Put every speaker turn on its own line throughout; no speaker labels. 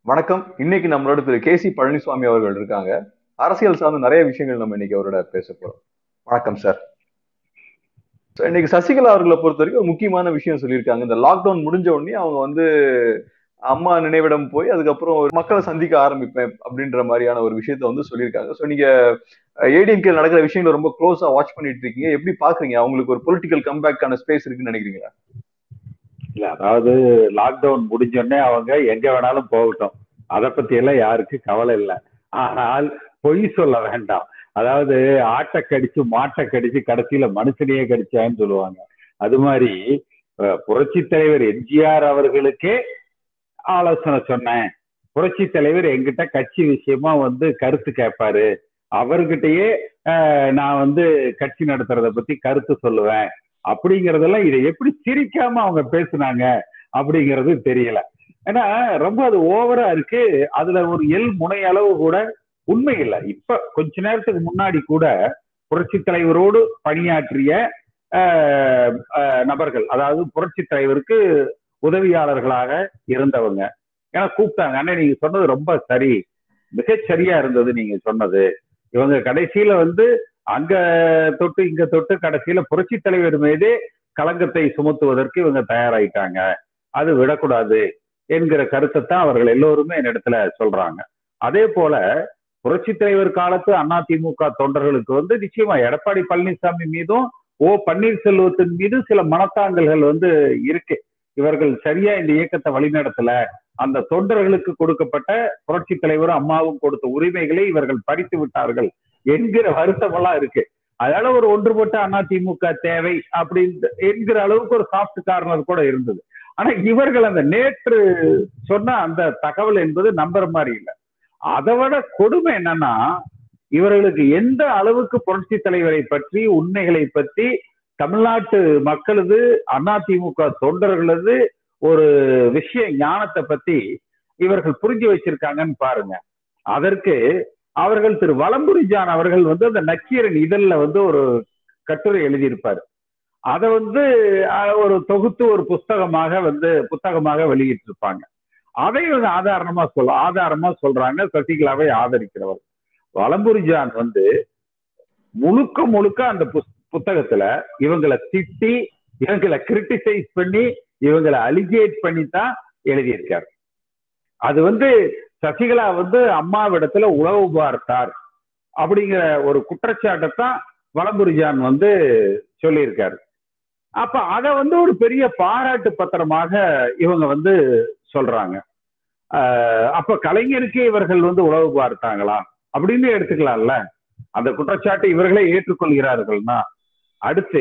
வணக்கம் இன்னைக்கு நம்மளோட திரு கே சி பழனிசாமி அவர்கள் இருக்காங்க அரசியல் சார்ந்த நிறைய விஷயங்கள் நம்ம இன்னைக்கு அவரோட பேச போறோம் வணக்கம் சார் இன்னைக்கு சசிகலா அவர்களை பொறுத்த வரைக்கும் ஒரு முக்கியமான விஷயம் சொல்லியிருக்காங்க இந்த லாக்டவுன் முடிஞ்ச உடனே அவங்க வந்து அம்மா நினைவிடம் போய் அதுக்கப்புறம் ஒரு மக்களை சந்திக்க ஆரம்பிப்பேன் அப்படின்ற மாதிரியான ஒரு விஷயத்த வந்து சொல்லியிருக்காங்க ஸோ நீங்க ஏடிஎம்கே நடக்கிற விஷயங்களை ரொம்ப க்ளோஸா வாட்ச் பண்ணிட்டு இருக்கீங்க எப்படி பாக்குறீங்க அவங்களுக்கு ஒரு பொலிட்டிக்கல் கம்பேக்கான ஸ்பேஸ் இருக்குன்னு நினைக்கிறீங்களா
இல்ல அதாவது லாக்டவுன் முடிஞ்சோடனே அவங்க எங்க வேணாலும் போகட்டும் அதை பத்தி எல்லாம் யாருக்கு கவலை இல்லை ஆனால் பொய் சொல்ல வேண்டாம் அதாவது ஆட்டை கடிச்சு மாட்டை கடிச்சு கடைசியில மனுஷனையே கடிச்சான்னு சொல்லுவாங்க அது மாதிரி புரட்சி தலைவர் எம்ஜிஆர் அவர்களுக்கே ஆலோசனை சொன்னேன் புரட்சி தலைவர் எங்கிட்ட கட்சி விஷயமா வந்து கருத்து கேட்பாரு அவர்கிட்டயே நான் வந்து கட்சி நடத்துறத பத்தி கருத்து சொல்லுவேன் அப்படிங்கறதெல்லாம் இதை எப்படி சிரிக்காம அவங்க பேசுனாங்க அப்படிங்கிறது தெரியல ஏன்னா ரொம்ப அது ஓவரா இருக்கு அதுல ஒரு எல் முனை அளவு கூட உண்மை இல்லை இப்ப கொஞ்ச நேரத்துக்கு முன்னாடி கூட புரட்சி தலைவரோடு பணியாற்றிய நபர்கள் அதாவது புரட்சி தலைவருக்கு உதவியாளர்களாக இருந்தவங்க ஏன்னா கூப்பிட்டாங்க அண்ணன் நீங்க சொன்னது ரொம்ப சரி மிகச் சரியா இருந்தது நீங்க சொன்னது இவங்க கடைசியில வந்து அங்க தொட்டு இங்க தொட்டு கடைசியில புரட்சி தலைவர் மீதே களங்கத்தை சுமத்துவதற்கு இவங்க தயாராயிட்டாங்க அது விடக்கூடாது என்கிற கருத்தை தான் அவர்கள் எல்லோருமே என்னிடத்துல சொல்றாங்க அதே போல புரட்சி தலைவர் காலத்து அதிமுக தொண்டர்களுக்கு வந்து நிச்சயமா எடப்பாடி பழனிசாமி மீதும் ஓ பன்னீர்செல்வத்தின் மீது சில மனத்தாங்கல்கள் வந்து இருக்கு இவர்கள் சரியா இந்த இயக்கத்தை வழிநடத்தல அந்த தொண்டர்களுக்கு கொடுக்கப்பட்ட புரட்சி தலைவரும் அம்மாவும் கொடுத்த உரிமைகளை இவர்கள் பறித்து விட்டார்கள் என்கிற வருத்தம் எல்லாம் இருக்கு அதனால ஒரு ஒன்றுபட்ட அதிமுக தேவை அப்படின்னு என்கிற அளவுக்கு ஒரு சாஃப்ட் கார்னர் கூட இருந்தது ஆனா இவர்கள் அந்த நேற்று சொன்ன அந்த தகவல் என்பது நம்புற மாதிரி இல்லை அதை விட கொடுமை என்னன்னா இவர்களுக்கு எந்த அளவுக்கு புரட்சி தலைவரை பற்றி உண்மைகளை பற்றி தமிழ்நாட்டு மக்களது அதிமுக தொண்டர்களது ஒரு விஷய ஞானத்தை பத்தி இவர்கள் புரிஞ்சு வச்சிருக்காங்கன்னு பாருங்க அதற்கு அவர்கள் திரு வலம்புரிஜான் அவர்கள் வந்து அந்த நக்கீரன் இதழ்ல வந்து ஒரு கட்டுரை எழுதியிருப்பார் அதை வந்து ஒரு தொகுத்து ஒரு புஸ்தகமாக வந்து புத்தகமாக வெளியிட்டிருப்பாங்க அதை இவங்க ஆதாரணமா சொல்ல ஆதாரமா சொல்றாங்க சசிகலாவை ஆதரிக்கிறவர் வலம்புரிஜான் வந்து முழுக்க முழுக்க அந்த புத்தகத்துல இவங்களை திட்டி இவங்களை கிரிட்டிசைஸ் பண்ணி இவங்களை அலிகேட் பண்ணி தான் எழுதியிருக்காரு அது வந்து சசிகலா வந்து அம்மாவிடத்துல உளவு பார்த்தார் அப்படிங்கிற ஒரு குற்றச்சாட்டை தான் வலம்புரிஜான் வந்து சொல்லியிருக்காரு அப்ப அதை வந்து ஒரு பெரிய பாராட்டு பத்திரமாக இவங்க வந்து சொல்றாங்க அப்ப கலைஞருக்கு இவர்கள் வந்து உளவு பார்த்தாங்களா அப்படின்னு எடுத்துக்கலாம்ல அந்த குற்றச்சாட்டை இவர்களே ஏற்றுக்கொள்கிறார்கள்னா அடுத்து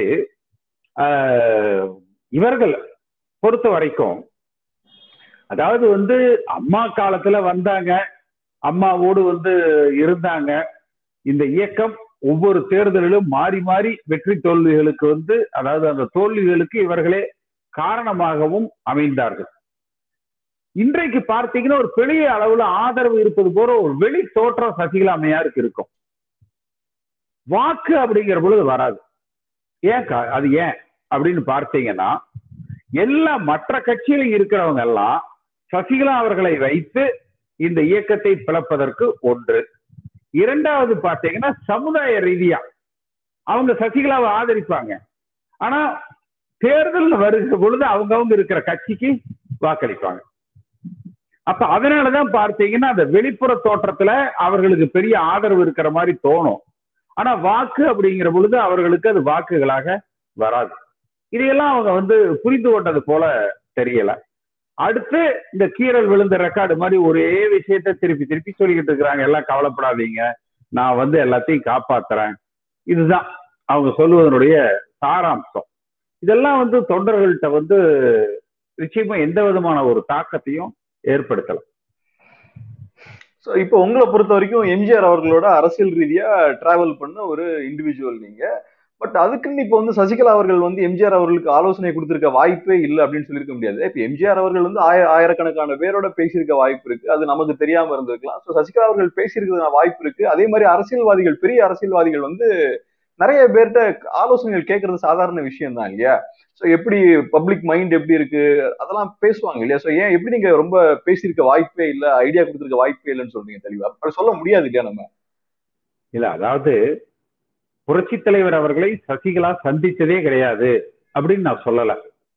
இவர்கள் பொறுத்த வரைக்கும் அதாவது வந்து அம்மா காலத்துல வந்தாங்க அம்மாவோடு வந்து இருந்தாங்க இந்த இயக்கம் ஒவ்வொரு தேர்தலிலும் மாறி மாறி வெற்றி தோல்விகளுக்கு வந்து அதாவது அந்த தோல்விகளுக்கு இவர்களே காரணமாகவும் அமைந்தார்கள் இன்றைக்கு பார்த்தீங்கன்னா ஒரு பெரிய அளவுல ஆதரவு இருப்பது போல ஒரு வெளி தோற்றம் சசிகலா அம்மையாருக்கு இருக்கும் வாக்கு அப்படிங்கிற பொழுது வராது ஏன் அது ஏன் அப்படின்னு பார்த்தீங்கன்னா எல்லா மற்ற கட்சியிலும் இருக்கிறவங்க எல்லாம் சசிகலா அவர்களை வைத்து இந்த இயக்கத்தை பிளப்பதற்கு ஒன்று இரண்டாவது பார்த்தீங்கன்னா சமுதாய ரீதியா அவங்க சசிகலாவை ஆதரிப்பாங்க ஆனா தேர்தல் வருகிற பொழுது அவங்கவுங்க இருக்கிற கட்சிக்கு வாக்களிப்பாங்க அப்ப அதனாலதான் பார்த்தீங்கன்னா அந்த வெளிப்புற தோற்றத்துல அவர்களுக்கு பெரிய ஆதரவு இருக்கிற மாதிரி தோணும் ஆனா வாக்கு அப்படிங்கிற பொழுது அவர்களுக்கு அது வாக்குகளாக வராது இதையெல்லாம் அவங்க வந்து புரிந்து கொண்டது போல தெரியல அடுத்து இந்த கீரல் விழுந்த ரெக்கார்டு மாதிரி ஒரே விஷயத்த திருப்பி திருப்பி சொல்லிக்கிட்டு இருக்கிறாங்க எல்லாம் கவலைப்படாதீங்க நான் வந்து எல்லாத்தையும் காப்பாத்துறேன் இதுதான் அவங்க சொல்லுவதனுடைய சாராம்சம் இதெல்லாம் வந்து தொண்டர்கள்ட்ட வந்து நிச்சயமா எந்த விதமான ஒரு தாக்கத்தையும் ஏற்படுத்தலாம்
ஸோ இப்போ உங்களை பொறுத்த வரைக்கும் எம்ஜிஆர் அவர்களோட அரசியல் ரீதியா டிராவல் பண்ண ஒரு இண்டிவிஜுவல் நீங்க பட் அதுக்குன்னு இப்போ வந்து சசிகலா அவர்கள் வந்து எம்ஜிஆர் அவர்களுக்கு ஆலோசனை கொடுத்திருக்க வாய்ப்பே இல்லை அப்படின்னு சொல்லியிருக்க முடியாது இப்போ எம்ஜிஆர் அவர்கள் வந்து ஆய ஆயிரக்கணக்கான பேரோட பேசியிருக்க வாய்ப்பு இருக்கு அது நமக்கு தெரியாம இருந்திருக்கலாம் ஸோ சசிகலா அவர்கள் பேசியிருக்க வாய்ப்பு இருக்கு அதே மாதிரி அரசியல்வாதிகள் பெரிய அரசியல்வாதிகள் வந்து நிறைய பேர்கிட்ட ஆலோசனைகள் கேட்கறது சாதாரண விஷயம் தான் இல்லையா சோ எப்படி பப்ளிக் மைண்ட் எப்படி இருக்கு அதெல்லாம் பேசுவாங்க இல்லையா சோ ஏன் எப்படி நீங்க ரொம்ப பேசியிருக்க வாய்ப்பே இல்ல ஐடியா கொடுத்திருக்க வாய்ப்பே இல்லைன்னு சொல்றீங்க தெளிவா அப்படி சொல்ல முடியாது இல்லையா நம்ம
இல்ல அதாவது புரட்சி தலைவர் அவர்களை சசிகலா சந்தித்ததே கிடையாது அப்படின்னு நான் சொல்லல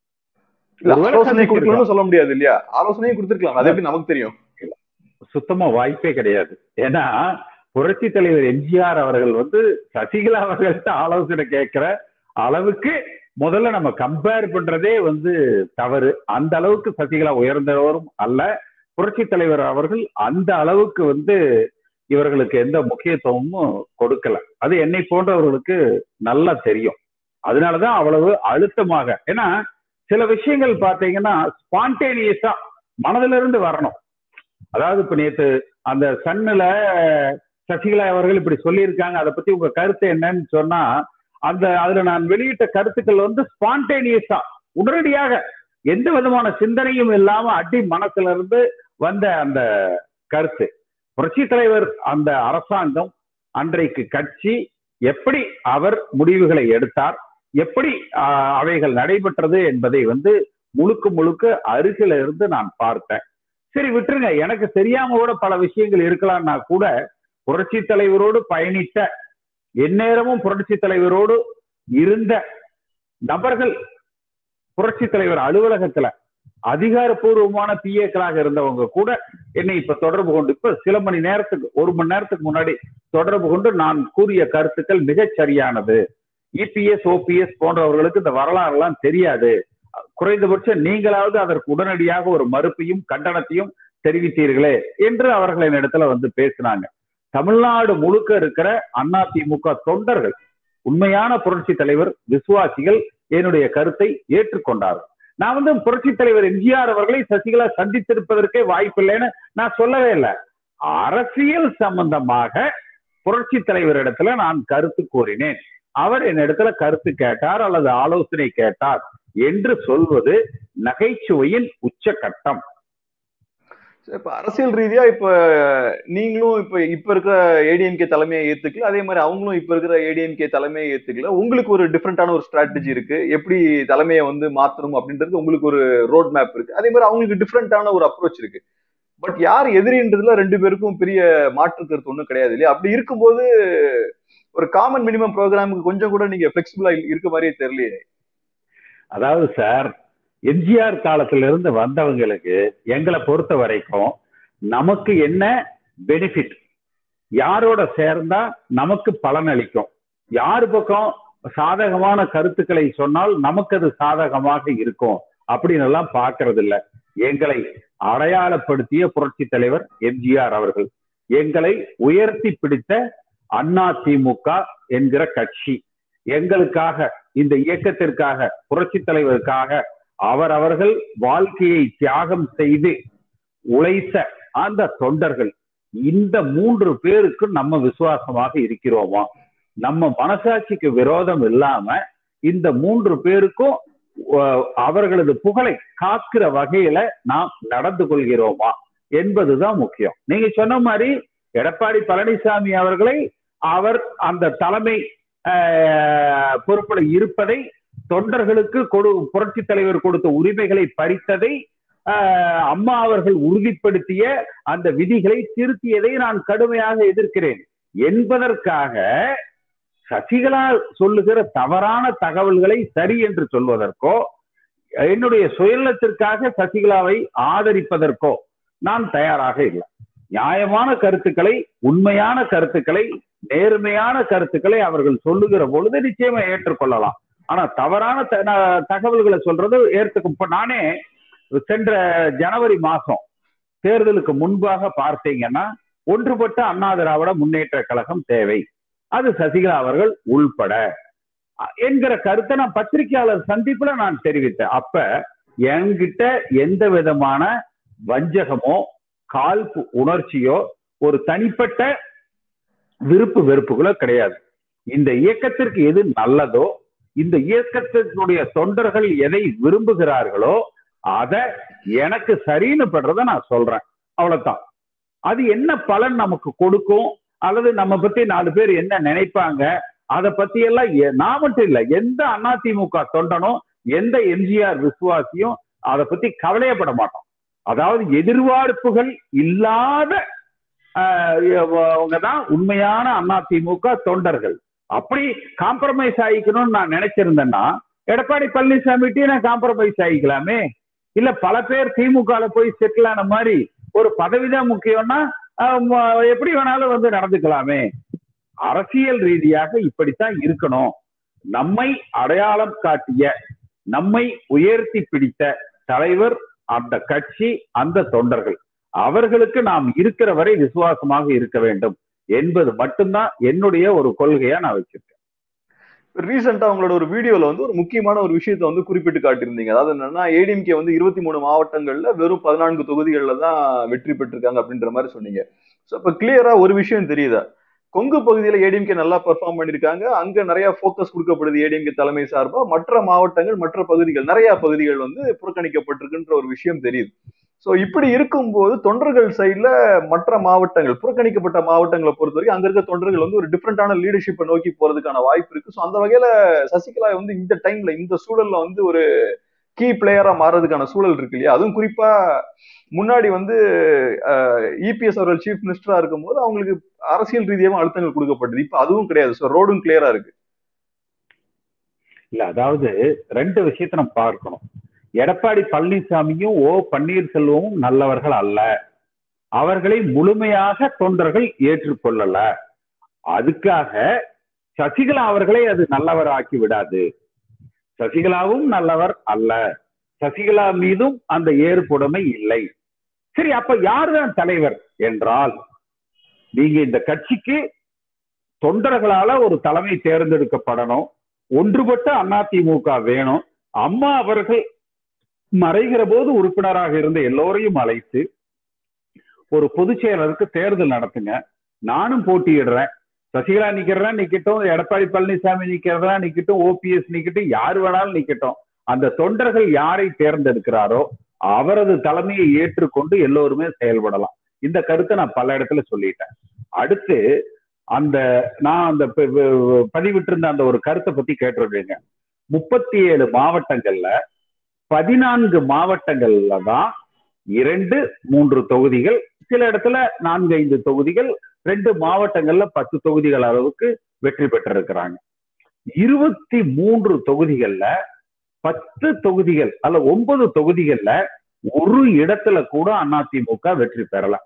இல்ல
ஒருவேளை
ஆலோசனை
சந்திச்சிருக்கலாம்.
கொடுக்கணும்னு சொல்ல முடியாது இல்லையா ஆலோசனையும் கொடுத்திருக்கலாம் அது எப்படி நமக்கு தெரியும்
சுத்தமா வாய்ப்பே கிடையாது ஏன்னா புரட்சி தலைவர் எம்ஜிஆர் அவர்கள் வந்து சசிகலா அவர்கள்ட்ட ஆலோசனை கேட்கிற அளவுக்கு முதல்ல நம்ம கம்பேர் பண்றதே வந்து தவறு அந்த அளவுக்கு சசிகலா உயர்ந்தவரும் அல்ல புரட்சி தலைவர் அவர்கள் அந்த அளவுக்கு வந்து இவர்களுக்கு எந்த முக்கியத்துவமும் கொடுக்கல அது என்னை போன்றவர்களுக்கு நல்லா தெரியும் அதனாலதான் அவ்வளவு அழுத்தமாக ஏன்னா சில விஷயங்கள் பாத்தீங்கன்னா ஸ்பான்டேனியஸா மனதிலிருந்து இருந்து வரணும் அதாவது இப்ப நேத்து அந்த சன்னுல சசிகலா அவர்கள் இப்படி சொல்லியிருக்காங்க அதை பத்தி உங்க கருத்து என்னன்னு சொன்னா அந்த அதுல நான் வெளியிட்ட கருத்துக்கள் வந்து ஸ்பான்டேனியஸா உடனடியாக எந்த விதமான சிந்தனையும் இல்லாம அடி மனசுல இருந்து வந்த அந்த கருத்து புரட்சி தலைவர் அந்த அரசாங்கம் அன்றைக்கு கட்சி எப்படி அவர் முடிவுகளை எடுத்தார் எப்படி ஆஹ், அவைகள் நடைபெற்றது என்பதை வந்து முழுக்க முழுக்க அருகில இருந்து நான் பார்த்தேன் சரி விட்டுருங்க எனக்கு தெரியாம கூட பல விஷயங்கள் இருக்கலாம்னா கூட புரட்சி தலைவரோடு பயணித்த எந்நேரமும் புரட்சி தலைவரோடு இருந்த நபர்கள் புரட்சி தலைவர் அலுவலகத்துல அதிகாரப்பூர்வமான பிஏக்களாக இருந்தவங்க கூட என்னை இப்ப தொடர்பு கொண்டு இப்ப சில மணி நேரத்துக்கு ஒரு மணி நேரத்துக்கு முன்னாடி தொடர்பு கொண்டு நான் கூறிய கருத்துக்கள் மிகச் சரியானது இபிஎஸ் ஓபிஎஸ் போன்றவர்களுக்கு இந்த வரலாறு எல்லாம் தெரியாது குறைந்தபட்சம் நீங்களாவது அதற்கு உடனடியாக ஒரு மறுப்பையும் கண்டனத்தையும் தெரிவித்தீர்களே என்று அவர்கள் என்னிடத்துல வந்து பேசினாங்க தமிழ்நாடு முழுக்க இருக்கிற அதிமுக தொண்டர்கள் உண்மையான புரட்சி தலைவர் விசுவாசிகள் என்னுடைய கருத்தை ஏற்றுக்கொண்டார்கள் நான் வந்து புரட்சி தலைவர் எம்ஜிஆர் அவர்களை சசிகலா சந்தித்திருப்பதற்கே வாய்ப்பில்லைன்னு நான் சொல்லவே இல்லை அரசியல் சம்பந்தமாக புரட்சி தலைவரிடத்துல நான் கருத்து கூறினேன் அவர் என்னிடத்துல கருத்து கேட்டார் அல்லது ஆலோசனை கேட்டார் என்று சொல்வது நகைச்சுவையின் உச்சகட்டம்
சரி, இப்ப அரசியல் ரீதியா இப்ப நீங்களும் இப்ப இப்ப இருக்கிற ஏடிஎம்கே தலைமையை ஏத்துக்கல அதே மாதிரி அவங்களும் இப்ப இருக்கிற ஏடிஎம்கே தலைமையை ஏத்துக்கல உங்களுக்கு ஒரு டிஃப்ரெண்டான ஒரு ஸ்ட்ராட்டஜி இருக்கு எப்படி தலைமையை வந்து மாத்தணும் அப்படின்றது உங்களுக்கு ஒரு ரோட் மேப் இருக்கு அதே மாதிரி அவங்களுக்கு டிஃப்ரெண்டான ஒரு அப்ரோச் இருக்கு பட் யார் எதிரின்றதுல ரெண்டு பேருக்கும் பெரிய மாற்று கருத்து ஒன்றும் கிடையாது இல்லையா அப்படி இருக்கும்போது ஒரு காமன் மினிமம் ப்ரோக்ராமுக்கு கொஞ்சம் கூட நீங்க பிளெக்சிபிளா இருக்க மாதிரியே தெரியலையே
அதாவது சார் எம்ஜிஆர் காலத்துல இருந்து வந்தவங்களுக்கு எங்களை பொறுத்த வரைக்கும் நமக்கு என்ன பெனிஃபிட் யாரோட சேர்ந்தா நமக்கு பலன் அளிக்கும் யார் பக்கம் சாதகமான கருத்துக்களை சொன்னால் நமக்கு அது சாதகமாக இருக்கும் அப்படின்னு எல்லாம் பார்க்கறது இல்ல எங்களை அடையாளப்படுத்திய புரட்சி தலைவர் எம்ஜிஆர் அவர்கள் எங்களை உயர்த்தி பிடித்த அண்ணா திமுக என்கிற கட்சி எங்களுக்காக இந்த இயக்கத்திற்காக புரட்சி தலைவருக்காக அவர் அவர்கள் வாழ்க்கையை தியாகம் செய்து உழைத்த அந்த தொண்டர்கள் இந்த மூன்று பேருக்கு நம்ம விசுவாசமாக இருக்கிறோமா நம்ம மனசாட்சிக்கு விரோதம் இல்லாம இந்த மூன்று பேருக்கும் அஹ், அவர்களது புகழை காக்கிற வகையில நாம் நடந்து கொள்கிறோமா என்பதுதான் முக்கியம் நீங்க சொன்ன மாதிரி எடப்பாடி பழனிசாமி அவர்களை அவர் அந்த தலைமை ஆஹ், பொறுப்புல இருப்பதை தொண்டர்களுக்கு கொடு புரட்சி தலைவர் கொடுத்த உரிமைகளை பறித்ததை ஆஹ், அம்மா அவர்கள் உறுதிப்படுத்திய அந்த விதிகளை திருத்தியதை நான் கடுமையாக எதிர்க்கிறேன் என்பதற்காக சசிகலா சொல்லுகிற தவறான தகவல்களை சரி என்று சொல்வதற்கோ என்னுடைய சுயநலத்திற்காக சசிகலாவை ஆதரிப்பதற்கோ நான் தயாராக இல்லை நியாயமான கருத்துக்களை உண்மையான கருத்துக்களை நேர்மையான கருத்துக்களை அவர்கள் சொல்லுகிற பொழுது நிச்சயமா ஏற்றுக்கொள்ளலாம் ஆனா தவறான த- ந- தகவல்களை சொல்றது ஏற்றுக்கும் இப்ப நானே சென்ற ஜனவரி மாசம் தேர்தலுக்கு முன்பாக பார்த்தீங்கன்னா ஒன்றுபட்ட அண்ணா திராவிட முன்னேற்ற கழகம் தேவை அது சசிகலா அவர்கள் உள்பட அ- என்கிற கருத்தை நான் பத்திரிகையாளர் சந்திப்புல நான் தெரிவித்தேன் அப்ப என்கிட்ட எந்த விதமான வஞ்சகமோ காழ்ப்பு உணர்ச்சியோ ஒரு தனிப்பட்ட விருப்பு வெறுப்புகளோ கிடையாது இந்த இயக்கத்திற்கு எது நல்லதோ இந்த இயக்கத்தினுடைய தொண்டர்கள் எதை விரும்புகிறார்களோ அதை எனக்கு சரின்னு படுறத நான் சொல்றேன் அவ்வளவுதான் அது என்ன பலன் நமக்கு கொடுக்கும் அல்லது நம்ம பத்தி நாலு பேர் என்ன நினைப்பாங்க அதை பத்தி எல்லாம் எ- நான் மட்டும் இல்ல எந்த அதிமுக தொண்டனும் எந்த எம்ஜிஆர் விசுவாசியும் அதை பத்தி கவலையப்பட மாட்டோம் அதாவது எதிர்பார்ப்புகள் இல்லாத அவங்க தான் உண்மையான அதிமுக தொண்டர்கள் அப்படி காம்ப்ரமைஸ் ஆகிக்கணும்னு நான் நினைச்சிருந்தேன்னா எடப்பாடி பழனிசாமிட்டையும் நான் காம்ப்ரமைஸ் ஆகிக்கலாமே இல்ல பல பேர் திமுக போய் செட்டில் ஆன மாதிரி ஒரு பதவிதான் முக்கியம்னா ஆஹ் ம- எப்படி வேணாலும் வந்து நடந்துக்கலாமே அரசியல் ரீதியாக இப்படித்தான் இருக்கணும் நம்மை அடையாளம் காட்டிய நம்மை உயர்த்தி பிடித்த தலைவர் அந்த கட்சி அந்த தொண்டர்கள் அவர்களுக்கு நாம் இருக்கிற வரை விசுவாசமாக இருக்க வேண்டும் என்பது மட்டும்தான் என்னுடைய ஒரு கொள்கையா நான் வச்சிருக்கேன்
ரீசெண்டா உங்களோட ஒரு வீடியோல வந்து ஒரு முக்கியமான ஒரு விஷயத்தை வந்து குறிப்பிட்டு காட்டியிருந்தீங்க அதாவது என்னன்னா ஏடிஎம்கே வந்து இருபத்தி மூணு மாவட்டங்கள்ல வெறும் பதினான்கு தொகுதிகள்ல தான் வெற்றி பெற்றிருக்காங்க அப்படின்ற மாதிரி சொன்னீங்க சோ இப்ப கிளியரா ஒரு விஷயம் தெரியுதா கொங்கு பகுதியில ஏடிஎம்கே நல்லா பெர்ஃபார்ம் பண்ணிருக்காங்க அங்க நிறைய ஃபோக்கஸ் கொடுக்கப்படுது ஏடிஎம்கே தலைமை சார்பா மற்ற மாவட்டங்கள் மற்ற பகுதிகள் நிறைய பகுதிகள் வந்து புறக்கணிக்கப்பட்டிருக்குன்ற ஒரு விஷயம் தெரியுது சோ இப்படி இருக்கும்போது தொண்டர்கள் சைட்ல மற்ற மாவட்டங்கள் புறக்கணிக்கப்பட்ட மாவட்டங்களை பொறுத்த வரைக்கும் அங்க இருக்க தொண்டர்கள் வந்து ஒரு டிஃப்ரெண்டான லீடர்ஷிப்பை நோக்கி போறதுக்கான வாய்ப்பு இருக்கு சோ அந்த வகையில சசிகலா வந்து இந்த டைம்ல இந்த சூழல்ல வந்து ஒரு கீ பிளேயரா மாறதுக்கான சூழல் இருக்கு இல்லையா அதுவும் குறிப்பா முன்னாடி வந்து இபிஎஸ் அவர்கள் சீஃப் மினிஸ்டரா இருக்கும்போது அவங்களுக்கு அரசியல் ரீதியாகவும் அழுத்தங்கள் கொடுக்கப்பட்டது இப்ப அதுவும் கிடையாது ஸோ ரோடும் கிளியரா இருக்கு
இல்ல அதாவது ரெண்டு விஷயத்தை நம்ம பார்க்கணும் எடப்பாடி பழனிசாமியும் ஓ பன்னீர்செல்வமும் நல்லவர்கள் அல்ல அவர்களை முழுமையாக தொண்டர்கள் ஏற்றுக்கொள்ளல அதுக்காக சசிகலா அவர்களை அது நல்லவர் ஆக்கி விடாது சசிகலாவும் நல்லவர் அல்ல சசிகலா மீதும் அந்த ஏற்புடைமை இல்லை சரி அப்ப யாருதான் தலைவர் என்றால் நீங்க இந்த கட்சிக்கு தொண்டர்களால ஒரு தலைமை தேர்ந்தெடுக்கப்படணும் ஒன்றுபட்ட அதிமுக வேணும் அம்மா அவர்கள் மறைகிற போது உறுப்பினராக இருந்த எல்லோரையும் அழைத்து ஒரு பொதுச் செயலருக்கு தேர்தல் நடத்துங்க நானும் போட்டியிடுறேன் சசிகலா நிக்கிறதா நிக்கட்டும் எடப்பாடி பழனிசாமி நிக்கிறதா நிக்கட்டும் ஓபிஎஸ் நிக்கட்டும் யார் வேணாலும் நிக்கட்டும் அந்த தொண்டர்கள் யாரை தேர்ந்தெடுக்கிறாரோ அவரது தலைமையை ஏற்றுக்கொண்டு எல்லோருமே செயல்படலாம் இந்த கருத்தை நான் பல இடத்துல சொல்லிட்டேன் அடுத்து அந்த நான் அந்த ப- ப- பதிவிட்டிருந்த அந்த ஒரு கருத்தை பத்தி கேட்டிருக்கீங்க முப்பத்தி ஏழு மாவட்டங்கள்ல பதினான்கு மாவட்டங்கள்ல தான் இரண்டு மூன்று தொகுதிகள் சில இடத்துல நான்கு ஐந்து தொகுதிகள் ரெண்டு மாவட்டங்கள்ல பத்து தொகுதிகள் அளவுக்கு வெற்றி பெற்றிருக்கிறாங்க இருபத்தி மூன்று தொகுதிகள்ல பத்து தொகுதிகள் அல்ல ஒன்பது தொகுதிகள்ல ஒரு இடத்துல கூட அதிமுக வெற்றி பெறல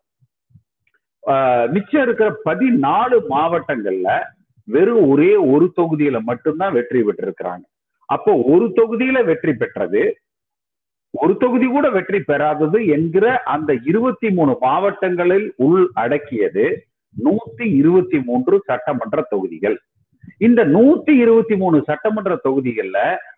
ஆஹ் மிச்சம் இருக்கிற பதினாலு மாவட்டங்கள்ல வெறும் ஒரே ஒரு தொகுதியில மட்டும்தான் வெற்றி பெற்றிருக்கிறாங்க அப்போ ஒரு தொகுதியில வெற்றி பெற்றது ஒரு தொகுதி கூட வெற்றி பெறாதது என்கிற அந்த இருபத்தி மூணு மாவட்டங்களில் உள் அடக்கியது நூத்தி இருபத்தி மூன்று சட்டமன்ற தொகுதிகள் இந்த நூத்தி இருபத்தி மூணு சட்டமன்ற தொகுதிகள்ல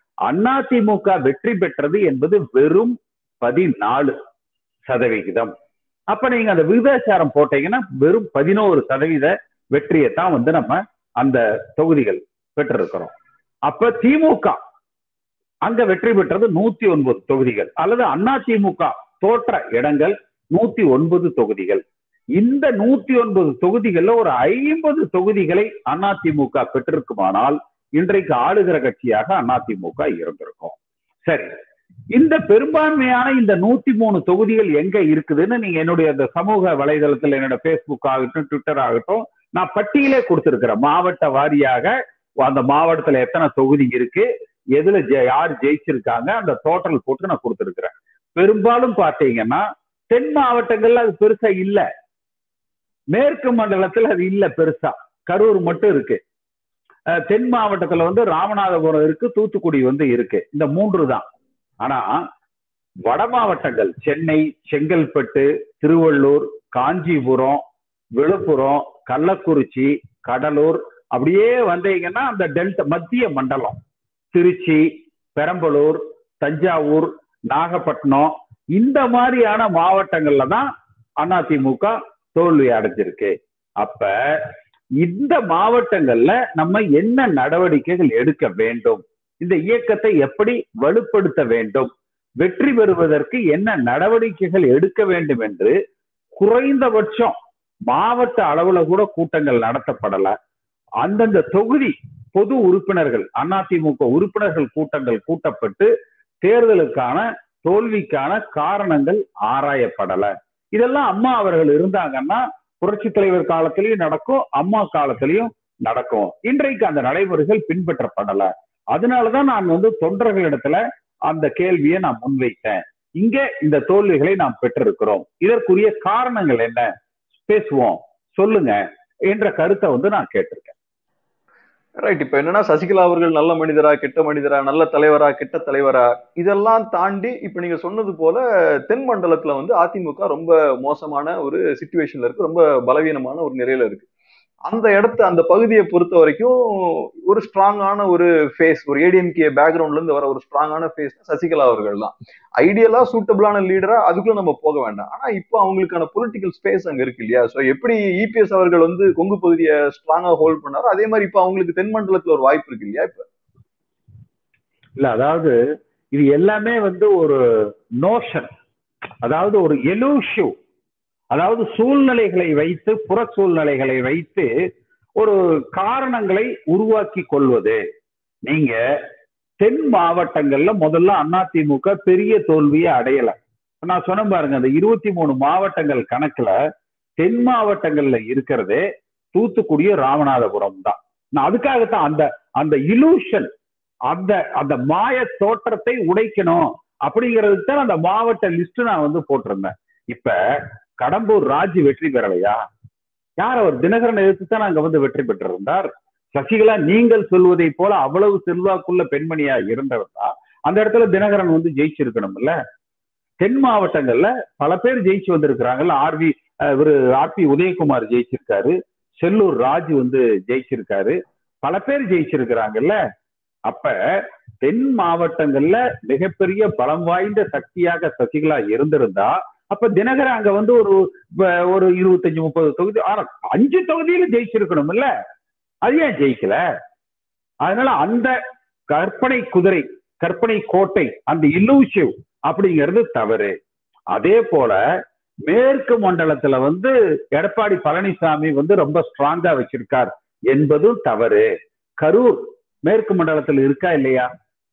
அதிமுக வெற்றி பெற்றது என்பது வெறும் பதினாலு சதவிகிதம் அப்ப நீங்க அந்த விகிதாச்சாரம் போட்டீங்கன்னா வெறும் பதினோரு சதவீத வெற்றியை தான் வந்து நம்ம அந்த தொகுதிகள் பெற்றிருக்கிறோம் அப்ப திமுக அங்க வெற்றி பெற்றது நூத்தி ஒன்பது தொகுதிகள் அல்லது அதிமுக தோற்ற இடங்கள் நூத்தி ஒன்பது தொகுதிகள் இந்த நூத்தி ஒன்பது தொகுதிகள்ல ஒரு ஐம்பது தொகுதிகளை அதிமுக பெற்றிருக்குமானால் இன்றைக்கு ஆளுகிற கட்சியாக அதிமுக இருந்திருக்கும் சரி இந்த பெரும்பான்மையான இந்த நூத்தி மூணு தொகுதிகள் எங்க இருக்குதுன்னு நீங்க என்னுடைய அந்த சமூக வலைதளத்துல என்னோட பேஸ்புக் ஆகட்டும் ட்விட்டர் ஆகட்டும் நான் பட்டியலே கொடுத்திருக்கிறேன் மாவட்ட வாரியாக அந்த மாவட்டத்துல எத்தனை தொகுதி இருக்கு எதுல ஜெ- யார் ஜெயிச்சிருக்காங்க அந்த டோட்டல் போட்டு நான் கொடுத்திருக்கிறேன் பெரும்பாலும் பாத்தீங்கன்னா தென் மாவட்டங்கள்ல அது பெருசா இல்ல மேற்கு மண்டலத்துல அது இல்ல பெருசா கரூர் மட்டும் இருக்கு அஹ் தென் மாவட்டத்துல வந்து ராமநாதபுரம் இருக்கு தூத்துக்குடி வந்து இருக்கு இந்த மூன்று தான் ஆனா வட மாவட்டங்கள் சென்னை செங்கல்பட்டு திருவள்ளூர் காஞ்சிபுரம் விழுப்புரம் கள்ளக்குறிச்சி கடலூர் அப்படியே வந்தீங்கன்னா அந்த டெல்டா மத்திய மண்டலம் திருச்சி பெரம்பலூர் தஞ்சாவூர் நாகப்பட்டினம் இந்த மாதிரியான மாவட்டங்கள்ல தான் அதிமுக தோல்வி அடைஞ்சிருக்கு அப்ப இந்த மாவட்டங்கள்ல நம்ம என்ன நடவடிக்கைகள் எடுக்க வேண்டும் இந்த இயக்கத்தை எப்படி வலுப்படுத்த வேண்டும் வெற்றி பெறுவதற்கு என்ன நடவடிக்கைகள் எடுக்க வேண்டும் என்று குறைந்தபட்சம் மாவட்ட அளவுல கூட கூட்டங்கள் நடத்தப்படல அந்தந்த தொகுதி பொது உறுப்பினர்கள் அதிமுக உறுப்பினர்கள் கூட்டங்கள் கூட்டப்பட்டு தேர்தலுக்கான தோல்விக்கான காரணங்கள் ஆராயப்படல இதெல்லாம் அம்மா அவர்கள் இருந்தாங்கன்னா புரட்சி தலைவர் காலத்திலையும் நடக்கும் அம்மா காலத்திலையும் நடக்கும் இன்றைக்கு அந்த நடைமுறைகள் பின்பற்றப்படல அதனாலதான் நான் வந்து தொண்டர்களிடத்துல அந்த கேள்வியை நான் முன்வைத்தேன் இங்க இந்த தோல்விகளை நாம் பெற்றிருக்கிறோம் இதற்குரிய காரணங்கள் என்ன பேசுவோம் சொல்லுங்க என்ற கருத்தை வந்து நான் கேட்டிருக்கேன்
ரைட் இப்ப என்னன்னா சசிகலா அவர்கள் நல்ல மனிதரா கெட்ட மனிதரா நல்ல தலைவரா கெட்ட தலைவரா இதெல்லாம் தாண்டி இப்ப நீங்க சொன்னது போல தென் மண்டலத்துல வந்து அதிமுக ரொம்ப மோசமான ஒரு சுச்சுவேஷன்ல இருக்கு ரொம்ப பலவீனமான ஒரு நிலையில இருக்கு அந்த இடத்த அந்த பகுதியை பொறுத்த வரைக்கும் ஒரு ஸ்ட்ராங்கான ஒரு ஃபேஸ் ஒரு ஏடிஎம்கே பேக்ரவுண்ட்ல இருந்து வர ஒரு ஸ்ட்ராங்கான ஃபேஸ் சசிகலா அவர்கள் தான் ஐடியலா சூட்டபிளான லீடரா அதுக்குள்ள நம்ம போக வேண்டாம் ஆனா இப்போ அவங்களுக்கான பொலிட்டிக்கல் ஸ்பேஸ் அங்க இருக்கு இல்லையா சோ எப்படி இபிஎஸ் அவர்கள் வந்து கொங்கு பகுதியை ஸ்ட்ராங்கா ஹோல்ட் பண்ணாரோ அதே மாதிரி இப்போ அவங்களுக்கு தென் மண்டலத்துல ஒரு வாய்ப்பு இருக்கு இல்லையா இப்ப
இல்ல அதாவது இது எல்லாமே வந்து ஒரு நோஷன் அதாவது ஒரு எலூஷிவ் அதாவது சூழ்நிலைகளை வைத்து புற சூழ்நிலைகளை வைத்து ஒரு காரணங்களை உருவாக்கி கொள்வது நீங்க தென் மாவட்டங்கள்ல முதல்ல அதிமுக பெரிய தோல்வியை அடையல நான் சொன்ன பாருங்க அந்த இருபத்தி மூணு மாவட்டங்கள் கணக்குல தென் மாவட்டங்கள்ல இருக்கிறதே தூத்துக்குடி ராமநாதபுரம் தான் நான் அதுக்காகத்தான் அந்த அந்த இலூஷன் அந்த அந்த மாய தோற்றத்தை உடைக்கணும் அப்படிங்கிறதுக்கு தான் அந்த மாவட்ட லிஸ்ட் நான் வந்து போட்டிருந்தேன் இப்ப கடம்பூர் ராஜ் வெற்றி பெறலையா யார் அவர் தினகரன் எதிர்த்து தான் அங்க வந்து வெற்றி பெற்றிருந்தார் சசிகலா நீங்கள் சொல்வதை போல அவ்வளவு செல்வாக்குள்ள பெண்மணியா இருந்தவர் தான் அந்த இடத்துல தினகரன் வந்து ஜெயிச்சிருக்கணும் இல்ல தென் மாவட்டங்கள்ல பல பேர் ஜெயிச்சு வந்திருக்கிறாங்கல்ல ஆர்வி இவரு ஆர் பி உதயகுமார் ஜெயிச்சிருக்காரு செல்லூர் ராஜ் வந்து ஜெயிச்சிருக்காரு பல பேர் ஜெயிச்சிருக்கிறாங்கல்ல அப்ப தென் மாவட்டங்கள்ல மிகப்பெரிய பலம் வாய்ந்த சக்தியாக சசிகலா இருந்திருந்தா அப்ப தினகரன் அங்க வந்து ஒரு ஒரு இருபத்தஞ்சு முப்பது தொகுதி ஆனா அஞ்சு தொகுதியில ஜெயிச்சிருக்கணும் இல்ல அது ஏன் ஜெயிக்கல அதனால அந்த கற்பனை குதிரை கற்பனை கோட்டை அந்த இல்லூசிவ் அப்படிங்கிறது தவறு அதே போல மேற்கு மண்டலத்துல வந்து எடப்பாடி பழனிசாமி வந்து ரொம்ப ஸ்ட்ராங்கா வச்சிருக்கார் என்பதும் தவறு கரூர் மேற்கு மண்டலத்துல இருக்கா இல்லையா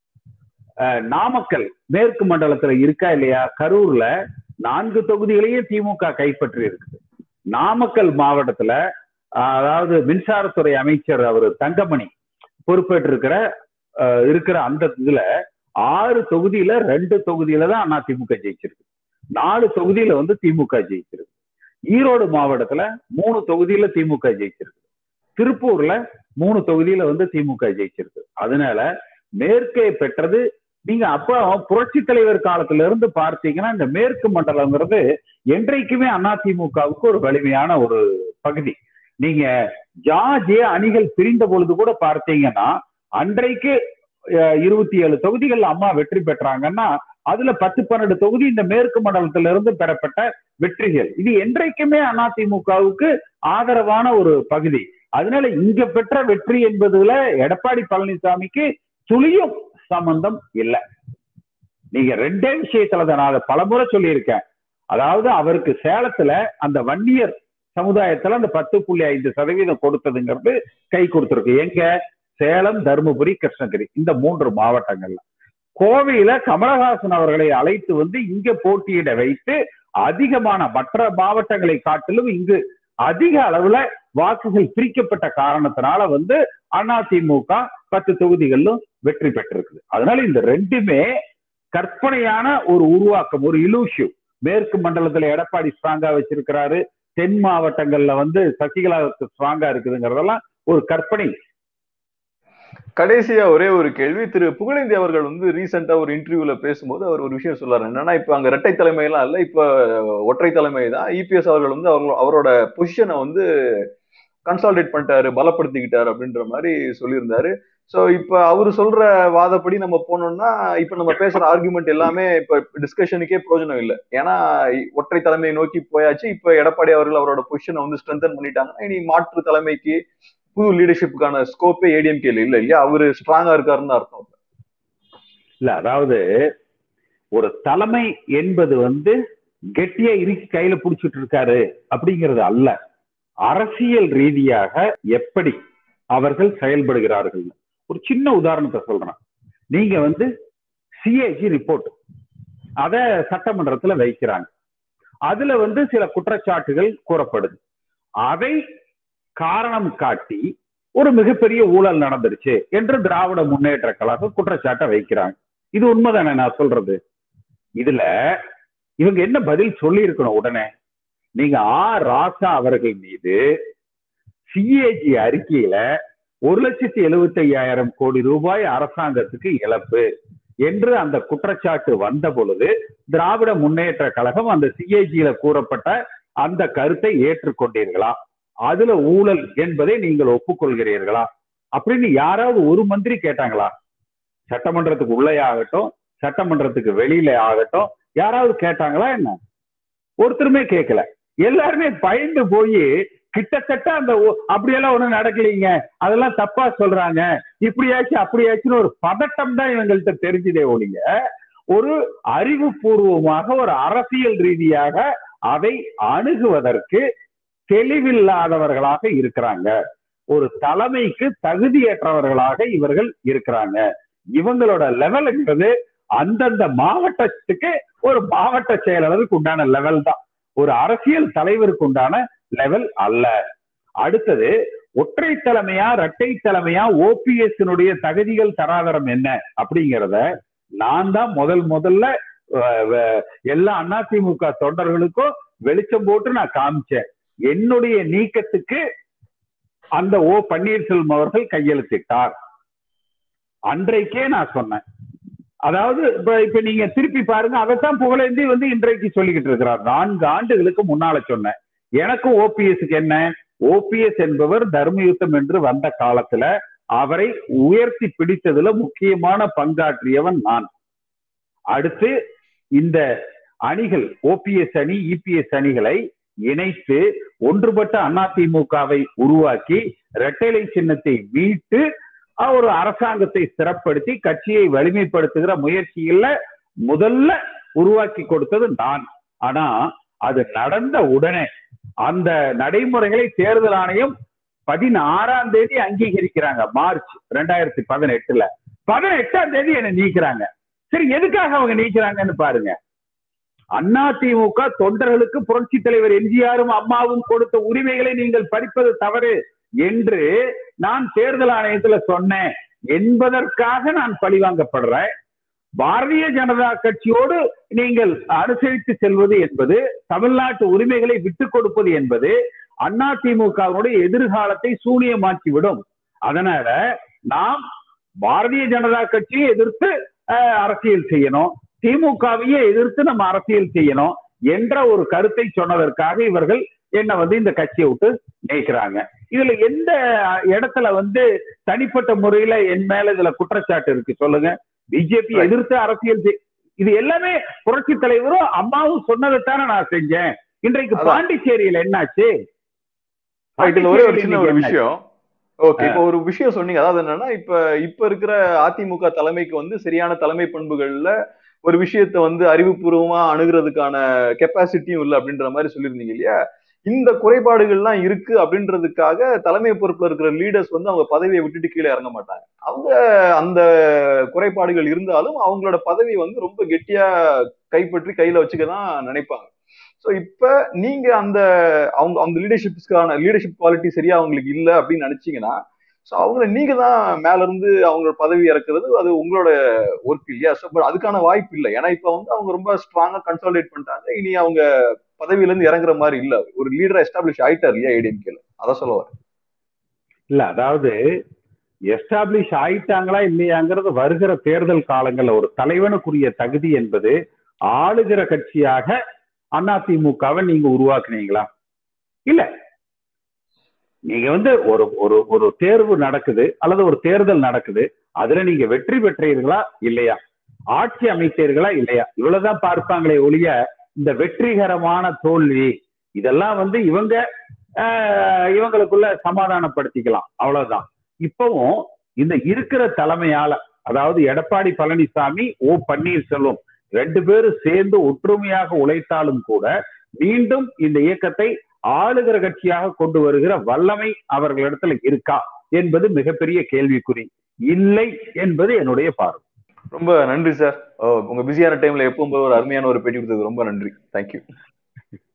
நாமக்கல் மேற்கு மண்டலத்துல இருக்கா இல்லையா கரூர்ல நான்கு தொகுதிகளையும் திமுக கைப்பற்றி இருக்குது நாமக்கல் மாவட்டத்துல அதாவது மின்சாரத்துறை அமைச்சர் அவர் தங்கமணி பொறுப்பேற்று இருக்கிற இருக்கிற அந்த இதுல ஆறு தொகுதியில ரெண்டு தொகுதியில தான் அதிமுக ஜெயிச்சிருக்கு நாலு தொகுதியில வந்து திமுக ஜெயிச்சிருக்கு ஈரோடு மாவட்டத்துல மூணு தொகுதியில திமுக ஜெயிச்சிருக்கு திருப்பூர்ல மூணு தொகுதியில வந்து திமுக ஜெயிச்சிருக்கு அதனால மேற்கே பெற்றது நீங்க அப்போ புரட்சி தலைவர் காலத்துல இருந்து பார்த்தீங்கன்னா இந்த மேற்கு மண்டலங்கிறது என்றைக்குமே அதிமுகவுக்கு ஒரு வலிமையான ஒரு பகுதி நீங்க ஜார்ஜிய அணிகள் பிரிந்த பொழுது கூட பார்த்தீங்கன்னா அன்றைக்கு இருபத்தி ஏழு தொகுதிகள் அம்மா வெற்றி பெற்றாங்கன்னா அதுல பத்து பன்னெண்டு தொகுதி இந்த மேற்கு மண்டலத்தில இருந்து பெறப்பட்ட வெற்றிகள் இது என்றைக்குமே அதிமுகவுக்கு ஆதரவான ஒரு பகுதி அதனால இங்க பெற்ற வெற்றி என்பதுல எடப்பாடி பழனிசாமிக்கு துளியும் சம்பந்தம் இல்லை நீங்க ரெண்டே விஷயத்துல தான் நான் அதை பலமுறை சொல்லியிருக்கேன் அதாவது அவருக்கு சேலத்துல அந்த வன்னியர் சமுதாயத்துல அந்த பத்து புள்ளி ஐந்து சதவீதம் கொடுத்ததுங்கிறது கை கொடுத்துருக்கு எங்க சேலம் தருமபுரி கிருஷ்ணகிரி இந்த மூன்று மாவட்டங்கள்ல கோவையில கமலஹாசன் அவர்களை அழைத்து வந்து இங்க போட்டியிட வைத்து அதிகமான மற்ற மாவட்டங்களை காட்டிலும் இங்கு அதிக அளவுல வாக்குகள் பிரிக்கப்பட்ட காரணத்தினால வந்து அதிமுக பத்து தொகுதிகளிலும் வெற்றி பெற்றிருக்குது அதனால இந்த ரெண்டுமே கற்பனையான ஒரு உருவாக்கம் ஒரு இலூசிவ் மேற்கு மண்டலத்துல எடப்பாடி ஸ்ட்ராங்கா வச்சிருக்கிறாரு தென் மாவட்டங்கள்ல வந்து சசிகலாவுக்கு ஸ்ட்ராங்கா இருக்குதுங்கிறதெல்லாம் ஒரு கற்பனை
கடைசியா ஒரே ஒரு கேள்வி திரு புகழேந்தி அவர்கள் வந்து ரீசெண்டா ஒரு இன்டர்வியூல பேசும்போது அவர் ஒரு விஷயம் சொல்றாரு என்னன்னா இப்ப அங்க இரட்டை தலைமை எல்லாம் இல்ல இப்ப ஒற்றை தலைமை தான் இபிஎஸ் அவர்கள் வந்து அவங்க அவரோட பொசிஷனை வந்து கன்சால்டேட் பண்ணிட்டாரு பலப்படுத்திக்கிட்டாரு அப்படின்ற மாதிரி சொல்லியிருந்தாரு சோ இப்ப அவரு சொல்ற வாதப்படி நம்ம போனோம்னா இப்ப நம்ம பேசுற ஆர்குமெண்ட் எல்லாமே இப்ப டிஸ்கஷனுக்கே பிரயோஜனம் இல்லை ஏன்னா ஒற்றை தலைமையை நோக்கி போயாச்சு இப்ப எடப்பாடி அவர்கள் அவரோட பொசிஷனை வந்து ஸ்ட்ரென்தன் பண்ணிட்டாங்கன்னா இனி மாற்று தலைமைக்கு புது லீடர்ஷிப்புக்கான ஸ்கோப்பே ஏடிஎம்கேல இல்ல இல்லையா அவரு ஸ்ட்ராங்கா இருக்காருன்னு அர்த்தம்
இல்ல அதாவது ஒரு தலைமை என்பது வந்து கெட்டியா இறுக்கி கையில புடிச்சிட்டு இருக்காரு அப்படிங்கிறது அல்ல அரசியல் ரீதியாக எப்படி அவர்கள் செயல்படுகிறார்கள் ஒரு சின்ன உதாரணத்தை சொல்றேன் நீங்க வந்து சிஏஜி ரிப்போர்ட் அத சட்டமன்றத்துல வைக்கிறாங்க அதுல வந்து சில குற்றச்சாட்டுகள் கூறப்படுது அதை காரணம் காட்டி ஒரு மிகப்பெரிய ஊழல் நடந்துருச்சு என்று திராவிட முன்னேற்ற கழகம் குற்றச்சாட்டை வைக்கிறாங்க இது உண்மைதானே நான் சொல்றது இதுல இவங்க என்ன பதில் சொல்லி இருக்கணும் உடனே நீங்க ஆ ராசா அவர்கள் மீது சிஏஜி அறிக்கையில ஒரு லட்சத்தி எழுபத்தி ஐயாயிரம் கோடி ரூபாய் அரசாங்கத்துக்கு இழப்பு என்று அந்த குற்றச்சாட்டு வந்த பொழுது திராவிட முன்னேற்ற கழகம் அந்த சிஏஜியில கூறப்பட்ட அந்த கருத்தை ஏற்றுக்கொண்டீர்களா அதுல ஊழல் என்பதை நீங்கள் ஒப்புக்கொள்கிறீர்களா அப்படின்னு யாராவது ஒரு மந்திரி கேட்டாங்களா சட்டமன்றத்துக்கு உள்ளே ஆகட்டும் சட்டமன்றத்துக்கு வெளியில ஆகட்டும் யாராவது கேட்டாங்களா என்ன ஒருத்தருமே கேட்கல எல்லாருமே பயந்து போய் கிட்டத்தட்ட அந்த அப்படியெல்லாம் ஒண்ணும் நடக்கலீங்க அதெல்லாம் தப்பா சொல்றாங்க இப்படியாச்சு அப்படியாச்சுன்னு ஒரு பதட்டம் தான் இவங்கள்ட்ட தெரிஞ்சுதே ஒழிய ஒரு அறிவுபூர்வமாக ஒரு அரசியல் ரீதியாக அதை அணுகுவதற்கு தெளிவில்லாதவர்களாக இருக்கிறாங்க ஒரு தலைமைக்கு தகுதியற்றவர்களாக இவர்கள் இருக்கிறாங்க இவங்களோட லெவல்ங்கிறது அந்தந்த மாவட்டத்துக்கு ஒரு மாவட்ட செயலாளருக்கு உண்டான லெவல் தான் ஒரு அரசியல் தலைவருக்கு உண்டான லெவல் அல்ல அடுத்தது ஒற்றை தலைமையா இரட்டை தலைமையா ஓபிஎஸ் தகுதிகள் தராதரம் என்ன அப்படிங்கிறத நான் தான் முதல் முதல்ல எல்லா அதிமுக தொண்டர்களுக்கும் வெளிச்சம் போட்டு நான் காமிச்சேன் என்னுடைய நீக்கத்துக்கு அந்த ஓ பன்னீர்செல்வம் அவர்கள் கையெழுத்திட்டார் அன்றைக்கே நான் சொன்னேன் அதாவது இப்ப இப்ப நீங்க திருப்பி பாருங்க அதைத்தான் புகழேந்தி வந்து இன்றைக்கு சொல்லிக்கிட்டு இருக்கிறார் நான்கு ஆண்டுகளுக்கு முன்னால சொன்னேன் எனக்கும் ஓபிஎஸ்க்கு என்ன ஓபிஎஸ் என்பவர் தர்மயுத்தம் என்று வந்த காலத்துல அவரை உயர்த்தி பிடித்ததுல முக்கியமான பங்காற்றியவன் நான் அடுத்து இந்த அணிகள் ஓபிஎஸ் அணி இபிஎஸ் அணிகளை இணைத்து ஒன்றுபட்ட அதிமுகவை உருவாக்கி இரட்டைலை சின்னத்தை மீட்டு ஒரு அரசாங்கத்தை சிறப்படுத்தி கட்சியை வலிமைப்படுத்துகிற முயற்சியில முதல்ல உருவாக்கி கொடுத்தது நான் ஆனா அது நடந்த உடனே அந்த நடைமுறைகளை தேர்தல் ஆணையம் பதினாறாம் தேதி அங்கீகரிக்கிறாங்க மார்ச் ரெண்டாயிரத்தி பதினெட்டுல பதினெட்டாம் தேதி என்ன நீக்கிறாங்க சரி எதுக்காக அவங்க நீக்கிறாங்கன்னு பாருங்க அதிமுக தொண்டர்களுக்கு புரட்சி தலைவர் எம்ஜிஆரும் அம்மாவும் கொடுத்த உரிமைகளை நீங்கள் பறிப்பது தவறு என்று நான் தேர்தல் ஆணையத்துல சொன்னேன் என்பதற்காக நான் பழிவாங்கப்படுறேன் பாரதிய ஜனதா கட்சியோடு நீங்கள் அனுசரித்து செல்வது என்பது தமிழ்நாட்டு உரிமைகளை விட்டுக் கொடுப்பது என்பது அதிமுகவினுடைய எதிர்காலத்தை சூனியமாக்கிவிடும் அதனால நாம் பாரதிய ஜனதா கட்சியை எதிர்த்து அரசியல் செய்யணும் திமுகவையே எதிர்த்து நம்ம அரசியல் செய்யணும் என்ற ஒரு கருத்தை சொன்னதற்காக இவர்கள் என்ன வந்து இந்த கட்சியை விட்டு நீக்கிறாங்க இதுல எந்த இடத்துல வந்து தனிப்பட்ட முறையில என் மேல இதுல குற்றச்சாட்டு இருக்கு சொல்லுங்க பிஜேபி எதிர்த்து அரசியல் இது எல்லாமே புரட்சி தலைவரும் அம்மாவும் சொன்னதைத்தானே நான் செஞ்சேன் இன்றைக்கு பாண்டிச்சேரியில என்னாச்சு
இதுல ஒரே ஒரு சின்ன ஒரு விஷயம் ஓகே இப்போ ஒரு விஷயம் சொன்னீங்க அதாவது என்னன்னா இப்ப இப்ப இருக்கிற அதிமுக தலைமைக்கு வந்து சரியான தலைமை பண்புகள்ல ஒரு விஷயத்த வந்து அறிவுபூர்வமா அணுகிறதுக்கான கெப்பாசிட்டியும் இல்லை அப்படின்ற மாதிரி சொல்லியிருந்தீங்க இல்லையா இந்த குறைபாடுகள்லாம் இருக்கு அப்படின்றதுக்காக தலைமை பொறுப்புல இருக்கிற லீடர்ஸ் வந்து அவங்க பதவியை விட்டுட்டு கீழே இறங்க மாட்டாங்க அவங்க அந்த குறைபாடுகள் இருந்தாலும் அவங்களோட பதவியை வந்து ரொம்ப கெட்டியா கைப்பற்றி கையில வச்சுக்க தான் நினைப்பாங்க ஸோ இப்ப நீங்க அந்த அவங்க அந்த லீடர்ஷிப்ஸ்க்கான லீடர்ஷிப் குவாலிட்டி சரியா அவங்களுக்கு இல்லை அப்படின்னு நினைச்சீங்கன்னா ஸோ அவங்கள நீங்க தான் மேல இருந்து அவங்களோட பதவி இறக்குறது அது உங்களோட ஒர்க் இல்லையா ஸோ பட் அதுக்கான வாய்ப்பு இல்லை ஏன்னா இப்ப வந்து அவங்க ரொம்ப ஸ்ட்ராங்கா கன்சால்டேட் பண்ணிட்டாங்க இனி அவங்க பதவியில இருந்து இறங்குற மாதிரி இல்ல ஒரு லீடரா எஸ்டாப்ளிஷ் ஆயிட்டார் இல்லையா ஏடிஎம்கேல அதான் சொல்ல வரேன்
இல்ல அதாவது எஸ்டாப்ளிஷ் ஆயிட்டாங்களா இல்லையாங்கிறது வருகிற தேர்தல் காலங்கள்ல ஒரு தலைவனுக்குரிய தகுதி என்பது ஆளுகிற கட்சியாக அதிமுகவை நீங்க உருவாக்குனீங்களா இல்ல நீங்க வந்து ஒரு ஒரு ஒரு தேர்வு நடக்குது அல்லது ஒரு தேர்தல் நடக்குது அதுல நீங்க வெற்றி பெற்றீர்களா இல்லையா ஆட்சி அமைத்தீர்களா இல்லையா இவ்வளவுதான் பார்ப்பாங்களே ஒழிய இந்த வெற்றிகரமான தோல்வி இதெல்லாம் வந்து இவங்க இவங்களுக்குள்ள சமாதானப்படுத்திக்கலாம் அவ்வளவுதான் இப்பவும் இந்த இருக்கிற தலைமையால அதாவது எடப்பாடி பழனிசாமி ஓ பன்னீர்செல்வம் ரெண்டு பேரும் சேர்ந்து ஒற்றுமையாக உழைத்தாலும் கூட மீண்டும் இந்த இயக்கத்தை ஆளுகிற கட்சியாக கொண்டு வருகிற வல்லமை அவர்களிடத்துல இருக்கா என்பது மிகப்பெரிய கேள்விக்குறி இல்லை என்பது என்னுடைய பார்வை
ரொம்ப நன்றி சார் உங்க பிஸியான டைம்ல எப்பவும் போல ஒரு அருமையான ஒரு பேட்டி கொடுத்ததுக்கு ரொம்ப நன்றி தேங்க்யூ